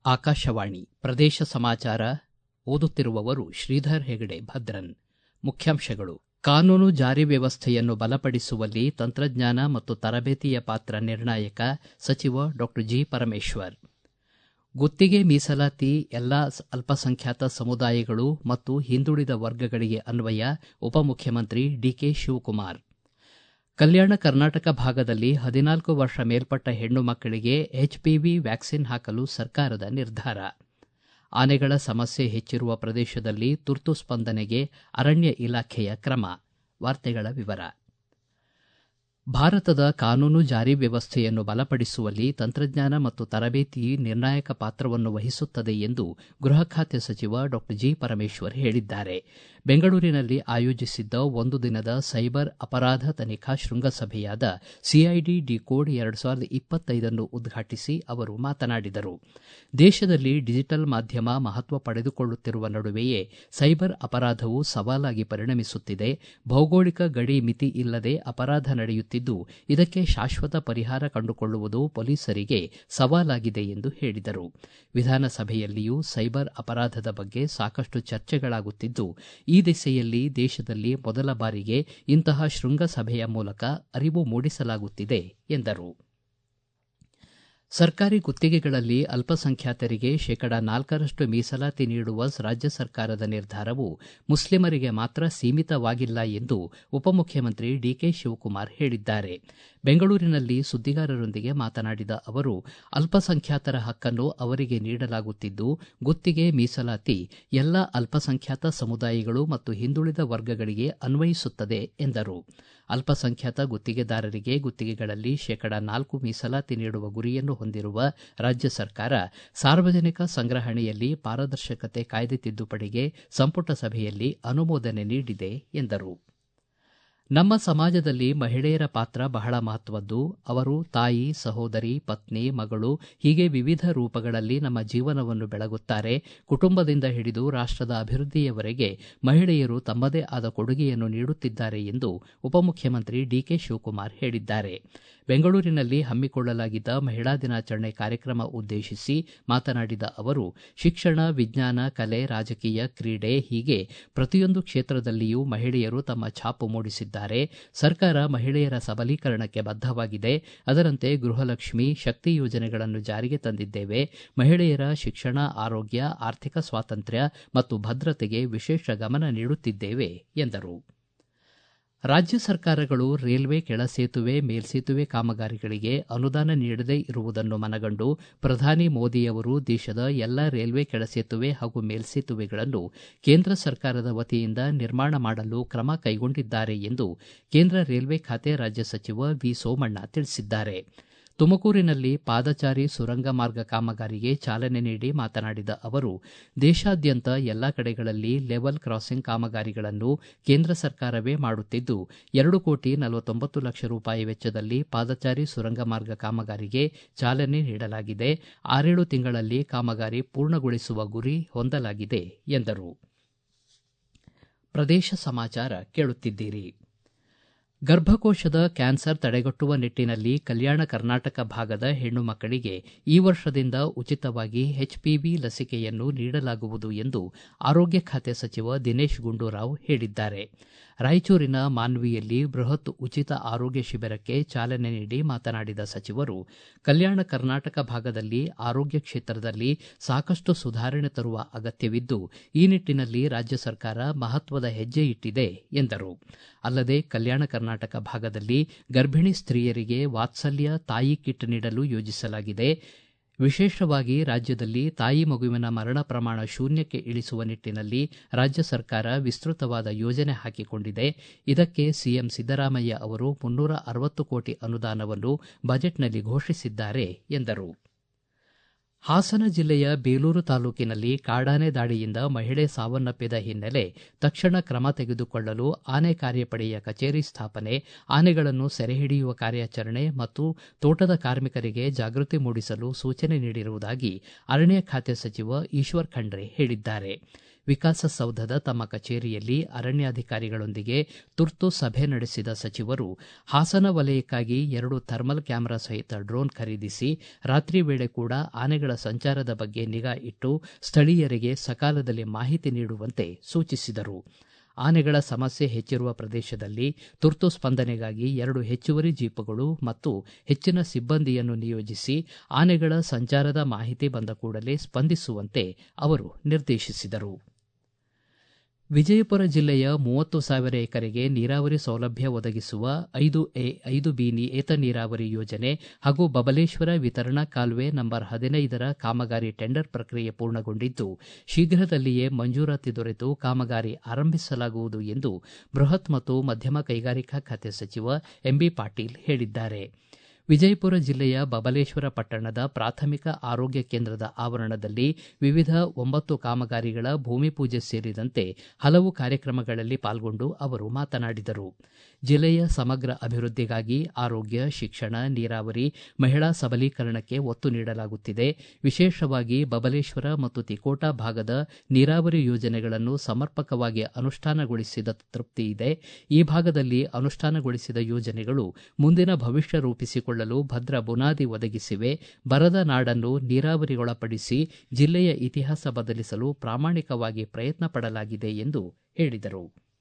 ಆಕಾಶವಾಣಿ ಪ್ರದೇಶ ಸಮಾಚಾರ ಓದುತ್ತಿರುವವರು ಶ್ರೀಧರ್ ಹೆಗಡೆ ಭದ್ರನ್ ಮುಖ್ಯಾಂಶಗಳು ಕಾನೂನು ಜಾರಿ ವ್ಯವಸ್ಥೆಯನ್ನು ಬಲಪಡಿಸುವಲ್ಲಿ ತಂತ್ರಜ್ಞಾನ ಮತ್ತು ತರಬೇತಿಯ ಪಾತ್ರ ನಿರ್ಣಾಯಕ ಸಚಿವ ಡಾ ಜಿ ಪರಮೇಶ್ವರ್ ಗುತ್ತಿಗೆ ಮೀಸಲಾತಿ ಎಲ್ಲಾ ಅಲ್ಪಸಂಖ್ಯಾತ ಸಮುದಾಯಗಳು ಮತ್ತು ಹಿಂದುಳಿದ ವರ್ಗಗಳಿಗೆ ಅನ್ವಯ ಉಪಮುಖ್ಯಮಂತ್ರಿ ಡಿಕೆ ಶಿವಕುಮಾರ್ ಕಲ್ಯಾಣ ಕರ್ನಾಟಕ ಭಾಗದಲ್ಲಿ ಹದಿನಾಲ್ಕು ವರ್ಷ ಮೇಲ್ಪಟ್ಟ ಹೆಣ್ಣು ಮಕ್ಕಳಿಗೆ ಎಚ್ಪಿವಿ ವ್ಯಾಕ್ಸಿನ್ ಹಾಕಲು ಸರ್ಕಾರದ ನಿರ್ಧಾರ ಆನೆಗಳ ಸಮಸ್ಯೆ ಹೆಚ್ಚಿರುವ ಪ್ರದೇಶದಲ್ಲಿ ತುರ್ತು ಸ್ಪಂದನೆಗೆ ಅರಣ್ಯ ಇಲಾಖೆಯ ಕ್ರಮ ವಾರ್ತೆಗಳ ವಿವರ ಭಾರತದ ಕಾನೂನು ಜಾರಿ ವ್ಯವಸ್ಥೆಯನ್ನು ಬಲಪಡಿಸುವಲ್ಲಿ ತಂತ್ರಜ್ಞಾನ ಮತ್ತು ತರಬೇತಿ ನಿರ್ಣಾಯಕ ಪಾತ್ರವನ್ನು ವಹಿಸುತ್ತದೆ ಎಂದು ಗೃಹ ಖಾತೆ ಸಚಿವ ಡಾ ಜಿ ಪರಮೇಶ್ವರ್ ಹೇಳಿದ್ದಾರೆ ಬೆಂಗಳೂರಿನಲ್ಲಿ ಆಯೋಜಿಸಿದ್ದ ಒಂದು ದಿನದ ಸೈಬರ್ ಅಪರಾಧ ತನಿಖಾ ಶೃಂಗಸಭೆಯಾದ ಸಿಐಡಿ ಡಿಕೋಡ್ ಎರಡು ಸಾವಿರದ ಇಪ್ಪತ್ತೈದನ್ನು ಉದ್ಘಾಟಿಸಿ ಅವರು ಮಾತನಾಡಿದರು ದೇಶದಲ್ಲಿ ಡಿಜಿಟಲ್ ಮಾಧ್ಯಮ ಮಹತ್ವ ಪಡೆದುಕೊಳ್ಳುತ್ತಿರುವ ನಡುವೆಯೇ ಸೈಬರ್ ಅಪರಾಧವು ಸವಾಲಾಗಿ ಪರಿಣಮಿಸುತ್ತಿದೆ ಭೌಗೋಳಿಕ ಗಡಿ ಮಿತಿ ಇಲ್ಲದೆ ಅಪರಾಧ ನಡೆಯುತ್ತಿದ್ದು ಇದಕ್ಕೆ ಶಾಶ್ವತ ಪರಿಹಾರ ಕಂಡುಕೊಳ್ಳುವುದು ಪೊಲೀಸರಿಗೆ ಸವಾಲಾಗಿದೆ ಎಂದು ಹೇಳಿದರು ವಿಧಾನಸಭೆಯಲ್ಲಿಯೂ ಸೈಬರ್ ಅಪರಾಧದ ಬಗ್ಗೆ ಸಾಕಷ್ಟು ಚರ್ಚೆಗಳಾಗುತ್ತಿದ್ದು ಈ ದಿಸೆಯಲ್ಲಿ ದೇಶದಲ್ಲಿ ಮೊದಲ ಬಾರಿಗೆ ಇಂತಹ ಶೃಂಗಸಭೆಯ ಮೂಲಕ ಅರಿವು ಮೂಡಿಸಲಾಗುತ್ತಿದೆ ಎಂದರು ಸರ್ಕಾರಿ ಗುತ್ತಿಗೆಗಳಲ್ಲಿ ಅಲ್ಪಸಂಖ್ಯಾತರಿಗೆ ಶೇಕಡಾ ನಾಲ್ಕರಷ್ಟು ಮೀಸಲಾತಿ ನೀಡುವ ರಾಜ್ಯ ಸರ್ಕಾರದ ನಿರ್ಧಾರವು ಮುಸ್ಲಿಮರಿಗೆ ಮಾತ್ರ ಸೀಮಿತವಾಗಿಲ್ಲ ಎಂದು ಉಪಮುಖ್ಯಮಂತ್ರಿ ಡಿಕೆ ಶಿವಕುಮಾರ್ ಹೇಳಿದ್ದಾರೆ ಬೆಂಗಳೂರಿನಲ್ಲಿ ಸುದ್ದಿಗಾರರೊಂದಿಗೆ ಮಾತನಾಡಿದ ಅವರು ಅಲ್ಪಸಂಖ್ಯಾತರ ಹಕ್ಕನ್ನು ಅವರಿಗೆ ನೀಡಲಾಗುತ್ತಿದ್ದು ಗುತ್ತಿಗೆ ಮೀಸಲಾತಿ ಎಲ್ಲ ಅಲ್ಪಸಂಖ್ಯಾತ ಸಮುದಾಯಗಳು ಮತ್ತು ಹಿಂದುಳಿದ ವರ್ಗಗಳಿಗೆ ಅನ್ವಯಿಸುತ್ತದೆ ಎಂದರು ಅಲ್ಪಸಂಖ್ಯಾತ ಗುತ್ತಿಗೆದಾರರಿಗೆ ಗುತ್ತಿಗೆಗಳಲ್ಲಿ ಶೇಕಡಾ ನಾಲ್ಕು ಮೀಸಲಾತಿ ನೀಡುವ ಗುರಿಯನ್ನು ಹೊಂದಿರುವ ರಾಜ್ಯ ಸರ್ಕಾರ ಸಾರ್ವಜನಿಕ ಸಂಗ್ರಹಣೆಯಲ್ಲಿ ಪಾರದರ್ಶಕತೆ ಕಾಯ್ದೆ ತಿದ್ದುಪಡಿಗೆ ಸಂಪುಟ ಸಭೆಯಲ್ಲಿ ಅನುಮೋದನೆ ನೀಡಿದೆ ಎಂದರು ನಮ್ಮ ಸಮಾಜದಲ್ಲಿ ಮಹಿಳೆಯರ ಪಾತ್ರ ಬಹಳ ಮಹತ್ವದ್ದು ಅವರು ತಾಯಿ ಸಹೋದರಿ ಪತ್ನಿ ಮಗಳು ಹೀಗೆ ವಿವಿಧ ರೂಪಗಳಲ್ಲಿ ನಮ್ಮ ಜೀವನವನ್ನು ಬೆಳಗುತ್ತಾರೆ ಕುಟುಂಬದಿಂದ ಹಿಡಿದು ರಾಷ್ಟದ ಅಭಿವೃದ್ಧಿಯವರೆಗೆ ಮಹಿಳೆಯರು ತಮ್ಮದೇ ಆದ ಕೊಡುಗೆಯನ್ನು ನೀಡುತ್ತಿದ್ದಾರೆ ಎಂದು ಉಪಮುಖ್ಯಮಂತ್ರಿ ಡಿಕೆ ಶಿವಕುಮಾರ್ ಹೇಳಿದ್ದಾರೆ ಬೆಂಗಳೂರಿನಲ್ಲಿ ಹಮ್ಮಿಕೊಳ್ಳಲಾಗಿದ್ದ ಮಹಿಳಾ ದಿನಾಚರಣೆ ಕಾರ್ಯಕ್ರಮ ಉದ್ದೇಶಿಸಿ ಮಾತನಾಡಿದ ಅವರು ಶಿಕ್ಷಣ ವಿಜ್ಞಾನ ಕಲೆ ರಾಜಕೀಯ ಕ್ರೀಡೆ ಹೀಗೆ ಪ್ರತಿಯೊಂದು ಕ್ಷೇತ್ರದಲ್ಲಿಯೂ ಮಹಿಳೆಯರು ತಮ್ಮ ಛಾಪು ಮೂಡಿಸಿದ್ದಾರೆ ಸರ್ಕಾರ ಮಹಿಳೆಯರ ಸಬಲೀಕರಣಕ್ಕೆ ಬದ್ಧವಾಗಿದೆ ಅದರಂತೆ ಗೃಹಲಕ್ಷ್ಮಿ ಶಕ್ತಿ ಯೋಜನೆಗಳನ್ನು ಜಾರಿಗೆ ತಂದಿದ್ದೇವೆ ಮಹಿಳೆಯರ ಶಿಕ್ಷಣ ಆರೋಗ್ಯ ಆರ್ಥಿಕ ಸ್ವಾತಂತ್ರ್ಯ ಮತ್ತು ಭದ್ರತೆಗೆ ವಿಶೇಷ ಗಮನ ನೀಡುತ್ತಿದ್ದೇವೆ ಎಂದರು ರಾಜ್ಯ ಸರ್ಕಾರಗಳು ರೈಲ್ವೆ ಕೆಳಸೇತುವೆ ಮೇಲ್ಸೇತುವೆ ಕಾಮಗಾರಿಗಳಿಗೆ ಅನುದಾನ ನೀಡದೇ ಇರುವುದನ್ನು ಮನಗಂಡು ಪ್ರಧಾನಿ ಮೋದಿಯವರು ದೇಶದ ಎಲ್ಲ ರೈಲ್ವೆ ಕೆಳಸೇತುವೆ ಹಾಗೂ ಮೇಲ್ಸೇತುವೆಗಳನ್ನು ಕೇಂದ್ರ ಸರ್ಕಾರದ ವತಿಯಿಂದ ನಿರ್ಮಾಣ ಮಾಡಲು ಕ್ರಮ ಕೈಗೊಂಡಿದ್ದಾರೆ ಎಂದು ಕೇಂದ್ರ ರೈಲ್ವೆ ಖಾತೆ ರಾಜ್ಯ ಸಚಿವ ವಿ ಸೋಮಣ್ಣ ತಿಳಿಸಿದ್ದಾರೆ ತುಮಕೂರಿನಲ್ಲಿ ಪಾದಚಾರಿ ಸುರಂಗ ಮಾರ್ಗ ಕಾಮಗಾರಿಗೆ ಚಾಲನೆ ನೀಡಿ ಮಾತನಾಡಿದ ಅವರು ದೇಶಾದ್ಯಂತ ಎಲ್ಲಾ ಕಡೆಗಳಲ್ಲಿ ಲೆವೆಲ್ ಕ್ರಾಸಿಂಗ್ ಕಾಮಗಾರಿಗಳನ್ನು ಕೇಂದ್ರ ಸರ್ಕಾರವೇ ಮಾಡುತ್ತಿದ್ದು ಎರಡು ಕೋಟಿ ನಲವತ್ತೊಂಬತ್ತು ಲಕ್ಷ ರೂಪಾಯಿ ವೆಚ್ಚದಲ್ಲಿ ಪಾದಚಾರಿ ಸುರಂಗ ಮಾರ್ಗ ಕಾಮಗಾರಿಗೆ ಚಾಲನೆ ನೀಡಲಾಗಿದೆ ಆರೇಳು ತಿಂಗಳಲ್ಲಿ ಕಾಮಗಾರಿ ಪೂರ್ಣಗೊಳಿಸುವ ಗುರಿ ಹೊಂದಲಾಗಿದೆ ಎಂದರು ಪ್ರದೇಶ ಸಮಾಚಾರ ಕೇಳುತ್ತಿದ್ದೀರಿ ಗರ್ಭಕೋಶದ ಕ್ಯಾನ್ಸರ್ ತಡೆಗಟ್ಟುವ ನಿಟ್ಟನಲ್ಲಿ ಕಲ್ಯಾಣ ಕರ್ನಾಟಕ ಭಾಗದ ಹೆಣ್ಣು ಮಕ್ಕಳಿಗೆ ಈ ವರ್ಷದಿಂದ ಉಚಿತವಾಗಿ ಎಚ್ಪಿವಿ ಲಸಿಕೆಯನ್ನು ನೀಡಲಾಗುವುದು ಎಂದು ಆರೋಗ್ಯ ಖಾತೆ ಸಚಿವ ದಿನೇಶ್ ಗುಂಡೂರಾವ್ ಹೇಳಿದ್ದಾರೆ ರಾಯಚೂರಿನ ಮಾನ್ವಿಯಲ್ಲಿ ಬೃಹತ್ ಉಚಿತ ಆರೋಗ್ಯ ಶಿಬಿರಕ್ಕೆ ಚಾಲನೆ ನೀಡಿ ಮಾತನಾಡಿದ ಸಚಿವರು ಕಲ್ಯಾಣ ಕರ್ನಾಟಕ ಭಾಗದಲ್ಲಿ ಆರೋಗ್ಯ ಕ್ಷೇತ್ರದಲ್ಲಿ ಸಾಕಷ್ಟು ಸುಧಾರಣೆ ತರುವ ಅಗತ್ಯವಿದ್ದು ಈ ನಿಟ್ಟನಲ್ಲಿ ರಾಜ್ಯ ಸರ್ಕಾರ ಮಹತ್ವದ ಹೆಜ್ಜೆ ಇಟ್ಟಿದೆ ಎಂದರು ಅಲ್ಲದೆ ಕಲ್ಯಾಣ ಕರ್ನಾಟಕ ಭಾಗದಲ್ಲಿ ಗರ್ಭಿಣಿ ಸ್ತ್ರೀಯರಿಗೆ ವಾತ್ಸಲ್ಯ ತಾಯಿ ಕಿಟ್ ನೀಡಲು ಯೋಜಿಸಲಾಗಿದೆ ವಿಶೇಷವಾಗಿ ರಾಜ್ಯದಲ್ಲಿ ತಾಯಿ ಮಗುವಿನ ಮರಣ ಪ್ರಮಾಣ ಶೂನ್ಯಕ್ಕೆ ಇಳಿಸುವ ನಿಟ್ಟನಲ್ಲಿ ರಾಜ್ಯ ಸರ್ಕಾರ ವಿಸ್ತೃತವಾದ ಯೋಜನೆ ಹಾಕಿಕೊಂಡಿದೆ ಇದಕ್ಕೆ ಸಿಎಂ ಸಿದ್ದರಾಮಯ್ಯ ಅವರು ಮುನ್ನೂರ ಅರವತ್ತು ಕೋಟಿ ಅನುದಾನವನ್ನು ಬಜೆಟ್ನಲ್ಲಿ ಘೋಷಿಸಿದ್ದಾರೆ ಎಂದರು ಹಾಸನ ಜಿಲ್ಲೆಯ ಬೇಲೂರು ತಾಲೂಕಿನಲ್ಲಿ ಕಾಡಾನೆ ದಾಳಿಯಿಂದ ಮಹಿಳೆ ಸಾವನ್ನಪ್ಪಿದ ಹಿನ್ನೆಲೆ ತಕ್ಷಣ ಕ್ರಮ ತೆಗೆದುಕೊಳ್ಳಲು ಆನೆ ಕಾರ್ಯಪಡೆಯ ಕಚೇರಿ ಸ್ಥಾಪನೆ ಆನೆಗಳನ್ನು ಸೆರೆ ಹಿಡಿಯುವ ಕಾರ್ಯಾಚರಣೆ ಮತ್ತು ತೋಟದ ಕಾರ್ಮಿಕರಿಗೆ ಜಾಗೃತಿ ಮೂಡಿಸಲು ಸೂಚನೆ ನೀಡಿರುವುದಾಗಿ ಅರಣ್ಯ ಖಾತೆ ಸಚಿವ ಈಶ್ವರ್ ಖಂಡ್ರೆ ಹೇಳಿದ್ದಾರೆ ವಿಕಾಸಸೌಧದ ತಮ್ಮ ಕಚೇರಿಯಲ್ಲಿ ಅರಣ್ಯಾಧಿಕಾರಿಗಳೊಂದಿಗೆ ತುರ್ತು ಸಭೆ ನಡೆಸಿದ ಸಚಿವರು ಹಾಸನ ವಲಯಕ್ಕಾಗಿ ಎರಡು ಥರ್ಮಲ್ ಕ್ಯಾಮೆರಾ ಸಹಿತ ಡ್ರೋನ್ ಖರೀದಿಸಿ ರಾತ್ರಿ ವೇಳೆ ಕೂಡ ಆನೆಗಳ ಸಂಚಾರದ ಬಗ್ಗೆ ನಿಗಾ ಇಟ್ಟು ಸ್ಥಳೀಯರಿಗೆ ಸಕಾಲದಲ್ಲಿ ಮಾಹಿತಿ ನೀಡುವಂತೆ ಸೂಚಿಸಿದರು ಆನೆಗಳ ಸಮಸ್ಯೆ ಹೆಚ್ಚಿರುವ ಪ್ರದೇಶದಲ್ಲಿ ತುರ್ತು ಸ್ಪಂದನೆಗಾಗಿ ಎರಡು ಹೆಚ್ಚುವರಿ ಜೀಪುಗಳು ಮತ್ತು ಹೆಚ್ಚಿನ ಸಿಬ್ಬಂದಿಯನ್ನು ನಿಯೋಜಿಸಿ ಆನೆಗಳ ಸಂಚಾರದ ಮಾಹಿತಿ ಬಂದ ಕೂಡಲೇ ಸ್ಪಂದಿಸುವಂತೆ ಅವರು ನಿರ್ದೇಶಿಸಿದರು ವಿಜಯಪುರ ಜಿಲ್ಲೆಯ ಮೂವತ್ತು ಸಾವಿರ ಎಕರೆಗೆ ನೀರಾವರಿ ಸೌಲಭ್ಯ ಒದಗಿಸುವ ಐದು ಎ ಐದು ಬಿ ಏತ ನೀರಾವರಿ ಯೋಜನೆ ಹಾಗೂ ಬಬಲೇಶ್ವರ ವಿತರಣಾ ಕಾಲುವೆ ನಂಬರ್ ಹದಿನೈದರ ಕಾಮಗಾರಿ ಟೆಂಡರ್ ಪ್ರಕ್ರಿಯೆ ಪೂರ್ಣಗೊಂಡಿದ್ದು ಶೀಘ್ರದಲ್ಲಿಯೇ ಮಂಜೂರಾತಿ ದೊರೆತು ಕಾಮಗಾರಿ ಆರಂಭಿಸಲಾಗುವುದು ಎಂದು ಬೃಹತ್ ಮತ್ತು ಮಧ್ಯಮ ಕೈಗಾರಿಕಾ ಖಾತೆ ಸಚಿವ ಎಂಬಿ ಪಾಟೀಲ್ ಹೇಳಿದ್ದಾರೆ ವಿಜಯಪುರ ಜಿಲ್ಲೆಯ ಬಬಲೇಶ್ವರ ಪಟ್ಟಣದ ಪ್ರಾಥಮಿಕ ಆರೋಗ್ಯ ಕೇಂದ್ರದ ಆವರಣದಲ್ಲಿ ವಿವಿಧ ಒಂಬತ್ತು ಕಾಮಗಾರಿಗಳ ಭೂಮಿ ಪೂಜೆ ಸೇರಿದಂತೆ ಹಲವು ಕಾರ್ಯಕ್ರಮಗಳಲ್ಲಿ ಪಾಲ್ಗೊಂಡು ಅವರು ಮಾತನಾಡಿದರು ಜಿಲ್ಲೆಯ ಸಮಗ್ರ ಅಭಿವೃದ್ಧಿಗಾಗಿ ಆರೋಗ್ಯ ಶಿಕ್ಷಣ ನೀರಾವರಿ ಮಹಿಳಾ ಸಬಲೀಕರಣಕ್ಕೆ ಒತ್ತು ನೀಡಲಾಗುತ್ತಿದೆ ವಿಶೇಷವಾಗಿ ಬಬಲೇಶ್ವರ ಮತ್ತು ತಿಕೋಟಾ ಭಾಗದ ನೀರಾವರಿ ಯೋಜನೆಗಳನ್ನು ಸಮರ್ಪಕವಾಗಿ ಅನುಷ್ಠಾನಗೊಳಿಸಿದ ತೃಪ್ತಿ ಇದೆ ಈ ಭಾಗದಲ್ಲಿ ಅನುಷ್ಠಾನಗೊಳಿಸಿದ ಯೋಜನೆಗಳು ಮುಂದಿನ ಭವಿಷ್ಯ ರೂಪಿಸಿಕೊಳ್ಳಲು ಭದ್ರ ಬುನಾದಿ ಒದಗಿಸಿವೆ ಬರದ ನಾಡನ್ನು ನೀರಾವರಿಗೊಳಪಡಿಸಿ ಜಿಲ್ಲೆಯ ಇತಿಹಾಸ ಬದಲಿಸಲು ಪ್ರಾಮಾಣಿಕವಾಗಿ ಪ್ರಯತ್ನ ಪಡಲಾಗಿದೆ ಎಂದು ಹೇಳಿದರು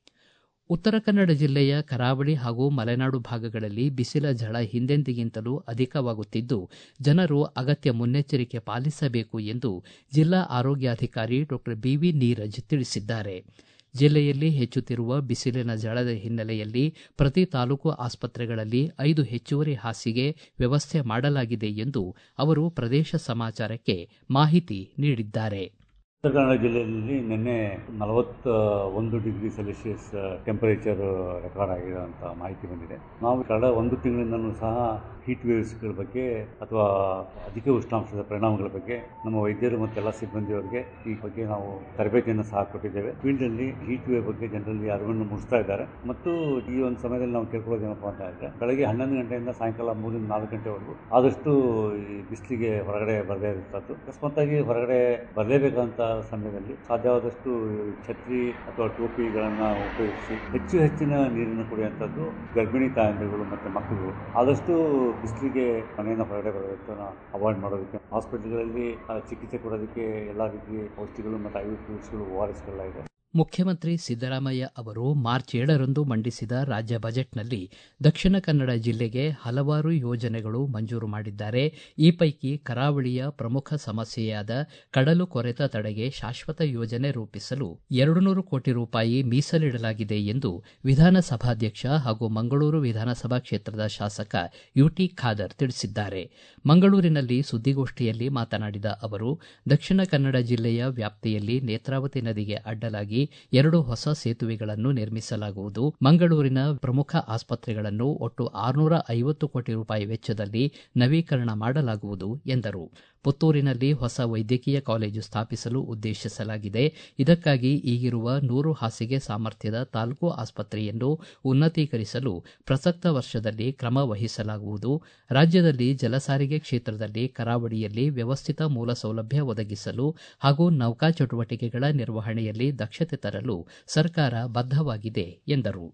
ಉತ್ತರ ಕನ್ನಡ ಜಿಲ್ಲೆಯ ಕರಾವಳಿ ಹಾಗೂ ಮಲೆನಾಡು ಭಾಗಗಳಲ್ಲಿ ಬಿಸಿಲ ಝಳ ಹಿಂದೆಂದಿಗಿಂತಲೂ ಅಧಿಕವಾಗುತ್ತಿದ್ದು ಜನರು ಅಗತ್ಯ ಮುನ್ನೆಚ್ಚರಿಕೆ ಪಾಲಿಸಬೇಕು ಎಂದು ಜಿಲ್ಲಾ ಆರೋಗ್ಯಾಧಿಕಾರಿ ಡಾಕ್ಟರ್ ಬಿವಿ ನೀರಜ್ ತಿಳಿಸಿದ್ದಾರೆ ಜಿಲ್ಲೆಯಲ್ಲಿ ಹೆಚ್ಚುತ್ತಿರುವ ಬಿಸಿಲಿನ ಝಳದ ಹಿನ್ನೆಲೆಯಲ್ಲಿ ಪ್ರತಿ ತಾಲೂಕು ಆಸ್ಪತ್ರೆಗಳಲ್ಲಿ ಐದು ಹೆಚ್ಚುವರಿ ಹಾಸಿಗೆ ವ್ಯವಸ್ಥೆ ಮಾಡಲಾಗಿದೆ ಎಂದು ಅವರು ಪ್ರದೇಶ ಸಮಾಚಾರಕ್ಕೆ ಮಾಹಿತಿ ನೀಡಿದ್ದಾರೆ ಉತ್ತರ ಕನ್ನಡ ಜಿಲ್ಲೆಯಲ್ಲಿ ನಿನ್ನೆ ನಲವತ್ತ ಒಂದು ಡಿಗ್ರಿ ಸೆಲ್ಸಿಯಸ್ ಟೆಂಪರೇಚರ್ ರೆಕಾರ್ಡ್ ಆಗಿದೆ ಅಂತ ಮಾಹಿತಿ ಬಂದಿದೆ ನಾವು ಕಳೆದ ಒಂದು ತಿಂಗಳಿಂದಲೂ ಸಹ ಹೀಟ್ ವೇವ್ಸ್ಗಳ ಬಗ್ಗೆ ಅಥವಾ ಅಧಿಕ ಉಷ್ಣಾಂಶದ ಪರಿಣಾಮಗಳ ಬಗ್ಗೆ ನಮ್ಮ ವೈದ್ಯರು ಮತ್ತು ಎಲ್ಲ ಸಿಬ್ಬಂದಿಯವರಿಗೆ ಈ ಬಗ್ಗೆ ನಾವು ತರಬೇತಿಯನ್ನು ಸಹ ಕೊಟ್ಟಿದ್ದೇವೆ ಫೀಲ್ಡಲ್ಲಿ ಹೀಟ್ ವೇವ್ ಬಗ್ಗೆ ಜನರಲ್ಲಿ ಅರಿವನ್ನು ಮೂಡಿಸ್ತಾ ಇದ್ದಾರೆ ಮತ್ತು ಈ ಒಂದು ಸಮಯದಲ್ಲಿ ನಾವು ಕೇಳ್ಕೊಳ್ಳೋದೇನಪ್ಪ ಅಂತ ಹೇಳಿದ್ರೆ ಬೆಳಗ್ಗೆ ಹನ್ನೊಂದು ಗಂಟೆಯಿಂದ ಸಾಯಂಕಾಲ ಮೂರಿಂದ ನಾಲ್ಕು ಗಂಟೆವರೆಗೂ ಆದಷ್ಟು ಈ ಬಿಸಿಲಿಗೆ ಹೊರಗಡೆ ಬರದೇ ಇರುತ್ತದ್ದು ಅಕಸ್ಮಾತ್ತಾಗಿ ಹೊರಗಡೆ ಬರಲೇಬೇಕಂತ ಸಮಯದಲ್ಲಿ ಸಾಧ್ಯವಾದಷ್ಟು ಛತ್ರಿ ಅಥವಾ ಟೋಪಿಗಳನ್ನು ಉಪಯೋಗಿಸಿ ಹೆಚ್ಚು ಹೆಚ್ಚಿನ ನೀರನ್ನು ಕುಡಿಯುವಂಥದ್ದು ಗರ್ಭಿಣಿ ತಾಯಂದಿರುಗಳು ಮತ್ತು ಮಕ್ಕಳು ಆದಷ್ಟು ಬಿಸಿಲಿಗೆ ಮನೆಯಿಂದ ಹೊರಗಡೆ ಬರೋದನ್ನು ಅವಾಯ್ಡ್ ಮಾಡೋದಕ್ಕೆ ಹಾಸ್ಪಿಟಲ್ಗಳಲ್ಲಿ ಚಿಕಿತ್ಸೆ ಕೊಡೋದಕ್ಕೆ ಎಲ್ಲ ರೀತಿಯ ಔಷಧಿಗಳು ಮತ್ತು ಐ ವಿ ಫ್ಲೂಡ್ಸ್ಗಳು ಓ ಆರ್ ಎಸ್ಗಳೆಲ್ಲ ಇದೆ ಮುಖ್ಯಮಂತ್ರಿ ಸಿದ್ದರಾಮಯ್ಯ ಅವರು ಮಾರ್ಚ್ ಏಳರಂದು ಮಂಡಿಸಿದ ರಾಜ್ಯ ಬಜೆಟ್ನಲ್ಲಿ ದಕ್ಷಿಣ ಕನ್ನಡ ಜಿಲ್ಲೆಗೆ ಹಲವಾರು ಯೋಜನೆಗಳು ಮಂಜೂರು ಮಾಡಿದ್ದಾರೆ ಈ ಪೈಕಿ ಕರಾವಳಿಯ ಪ್ರಮುಖ ಸಮಸ್ಯೆಯಾದ ಕಡಲು ಕೊರೆತ ತಡೆಗೆ ಶಾಶ್ವತ ಯೋಜನೆ ರೂಪಿಸಲು ಎರಡು ನೂರು ಕೋಟಿ ರೂಪಾಯಿ ಮೀಸಲಿಡಲಾಗಿದೆ ಎಂದು ವಿಧಾನಸಭಾಧ್ಯಕ್ಷ ಹಾಗೂ ಮಂಗಳೂರು ವಿಧಾನಸಭಾ ಕ್ಷೇತ್ರದ ಶಾಸಕ ಯುಟಿ ಖಾದರ್ ತಿಳಿಸಿದ್ದಾರೆ ಮಂಗಳೂರಿನಲ್ಲಿ ಸುದ್ದಿಗೋಷ್ಠಿಯಲ್ಲಿ ಮಾತನಾಡಿದ ಅವರು ದಕ್ಷಿಣ ಕನ್ನಡ ಜಿಲ್ಲೆಯ ವ್ಯಾಪ್ತಿಯಲ್ಲಿ ನೇತ್ರಾವತಿ ನದಿಗೆ ಅಡ್ಡಲಾಗಿ ಎರಡು ಹೊಸ ಸೇತುವೆಗಳನ್ನು ನಿರ್ಮಿಸಲಾಗುವುದು ಮಂಗಳೂರಿನ ಪ್ರಮುಖ ಆಸ್ಪತ್ರೆಗಳನ್ನು ಒಟ್ಟು ಆರುನೂರ ಐವತ್ತು ಕೋಟಿ ರೂಪಾಯಿ ವೆಚ್ಚದಲ್ಲಿ ನವೀಕರಣ ಮಾಡಲಾಗುವುದು ಎಂದರು ಪುತ್ತೂರಿನಲ್ಲಿ ಹೊಸ ವೈದ್ಯಕೀಯ ಕಾಲೇಜು ಸ್ಥಾಪಿಸಲು ಉದ್ದೇಶಿಸಲಾಗಿದೆ ಇದಕ್ಕಾಗಿ ಈಗಿರುವ ನೂರು ಹಾಸಿಗೆ ಸಾಮರ್ಥ್ಯದ ತಾಲೂಕು ಆಸ್ಪತ್ರೆಯನ್ನು ಉನ್ನತೀಕರಿಸಲು ಪ್ರಸಕ್ತ ವರ್ಷದಲ್ಲಿ ಕ್ರಮ ವಹಿಸಲಾಗುವುದು ರಾಜ್ಯದಲ್ಲಿ ಜಲಸಾರಿಗೆ ಕ್ಷೇತ್ರದಲ್ಲಿ ಕರಾವಳಿಯಲ್ಲಿ ವ್ಯವಸ್ಥಿತ ಮೂಲ ಸೌಲಭ್ಯ ಒದಗಿಸಲು ಹಾಗೂ ನೌಕಾ ಚಟುವಟಿಕೆಗಳ ನಿರ್ವಹಣೆಯಲ್ಲಿ ದಕ್ಷತೆ ತರಲು ಸರ್ಕಾರ ಬದ್ಧವಾಗಿದೆ ಎಂದರು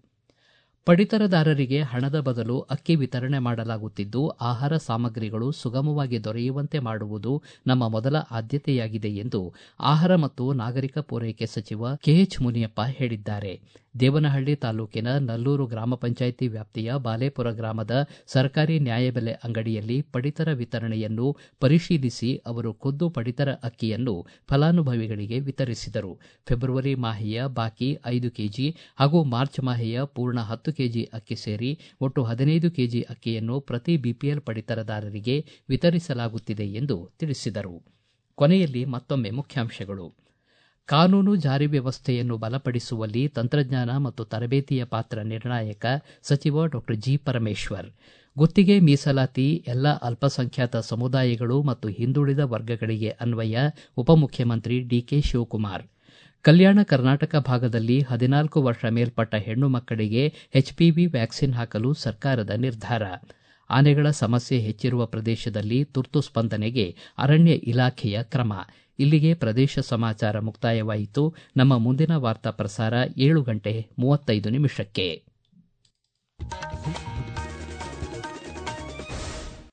ಪಡಿತರದಾರರಿಗೆ ಹಣದ ಬದಲು ಅಕ್ಕಿ ವಿತರಣೆ ಮಾಡಲಾಗುತ್ತಿದ್ದು ಆಹಾರ ಸಾಮಗ್ರಿಗಳು ಸುಗಮವಾಗಿ ದೊರೆಯುವಂತೆ ಮಾಡುವುದು ನಮ್ಮ ಮೊದಲ ಆದ್ಯತೆಯಾಗಿದೆ ಎಂದು ಆಹಾರ ಮತ್ತು ನಾಗರಿಕ ಪೂರೈಕೆ ಸಚಿವ ಕೆಎಚ್ ಮುನಿಯಪ್ಪ ಹೇಳಿದ್ದಾರೆ ದೇವನಹಳ್ಳಿ ತಾಲೂಕಿನ ನಲ್ಲೂರು ಗ್ರಾಮ ಪಂಚಾಯಿತಿ ವ್ಯಾಪ್ತಿಯ ಬಾಲೇಪುರ ಗ್ರಾಮದ ಸರ್ಕಾರಿ ನ್ಯಾಯಬೆಲೆ ಅಂಗಡಿಯಲ್ಲಿ ಪಡಿತರ ವಿತರಣೆಯನ್ನು ಪರಿಶೀಲಿಸಿ ಅವರು ಖುದ್ದು ಪಡಿತರ ಅಕ್ಕಿಯನ್ನು ಫಲಾನುಭವಿಗಳಿಗೆ ವಿತರಿಸಿದರು ಫೆಬ್ರವರಿ ಮಾಹೆಯ ಬಾಕಿ ಐದು ಕೆಜಿ ಹಾಗೂ ಮಾರ್ಚ್ ಮಾಹೆಯ ಪೂರ್ಣ ಹತ್ತು ಕೆಜಿ ಅಕ್ಕಿ ಸೇರಿ ಒಟ್ಟು ಹದಿನೈದು ಕೆಜಿ ಅಕ್ಕಿಯನ್ನು ಪ್ರತಿ ಬಿಪಿಎಲ್ ಪಡಿತರದಾರರಿಗೆ ವಿತರಿಸಲಾಗುತ್ತಿದೆ ಎಂದು ತಿಳಿಸಿದರು ಕೊನೆಯಲ್ಲಿ ಮತ್ತೊಮ್ಮೆ ಮುಖ್ಯಾಂಶಗಳು ಕಾನೂನು ಜಾರಿ ವ್ಯವಸ್ಥೆಯನ್ನು ಬಲಪಡಿಸುವಲ್ಲಿ ತಂತ್ರಜ್ಞಾನ ಮತ್ತು ತರಬೇತಿಯ ಪಾತ್ರ ನಿರ್ಣಾಯಕ ಸಚಿವ ಡಾಕ್ಟರ್ ಜಿ ಪರಮೇಶ್ವರ್ ಗುತ್ತಿಗೆ ಮೀಸಲಾತಿ ಎಲ್ಲ ಅಲ್ಪಸಂಖ್ಯಾತ ಸಮುದಾಯಗಳು ಮತ್ತು ಹಿಂದುಳಿದ ವರ್ಗಗಳಿಗೆ ಅನ್ವಯ ಉಪಮುಖ್ಯಮಂತ್ರಿ ಡಿಕೆ ಶಿವಕುಮಾರ್ ಕಲ್ಯಾಣ ಕರ್ನಾಟಕ ಭಾಗದಲ್ಲಿ ಹದಿನಾಲ್ಕು ವರ್ಷ ಮೇಲ್ಪಟ್ಟ ಹೆಣ್ಣು ಮಕ್ಕಳಿಗೆ ಎಚ್ಪಿವಿ ವ್ಯಾಕ್ಸಿನ್ ಹಾಕಲು ಸರ್ಕಾರದ ನಿರ್ಧಾರ ಆನೆಗಳ ಸಮಸ್ಯೆ ಹೆಚ್ಚಿರುವ ಪ್ರದೇಶದಲ್ಲಿ ತುರ್ತು ಸ್ಪಂದನೆಗೆ ಅರಣ್ಯ ಇಲಾಖೆಯ ಕ್ರಮ ಇಲ್ಲಿಗೆ ಪ್ರದೇಶ ಸಮಾಚಾರ ಮುಕ್ತಾಯವಾಯಿತು ನಮ್ಮ ಮುಂದಿನ ವಾರ್ತಾ ಪ್ರಸಾರ ಏಳು ಗಂಟೆ ಮೂವತ್ತೈದು ನಿಮಿಷಕ್ಕೆ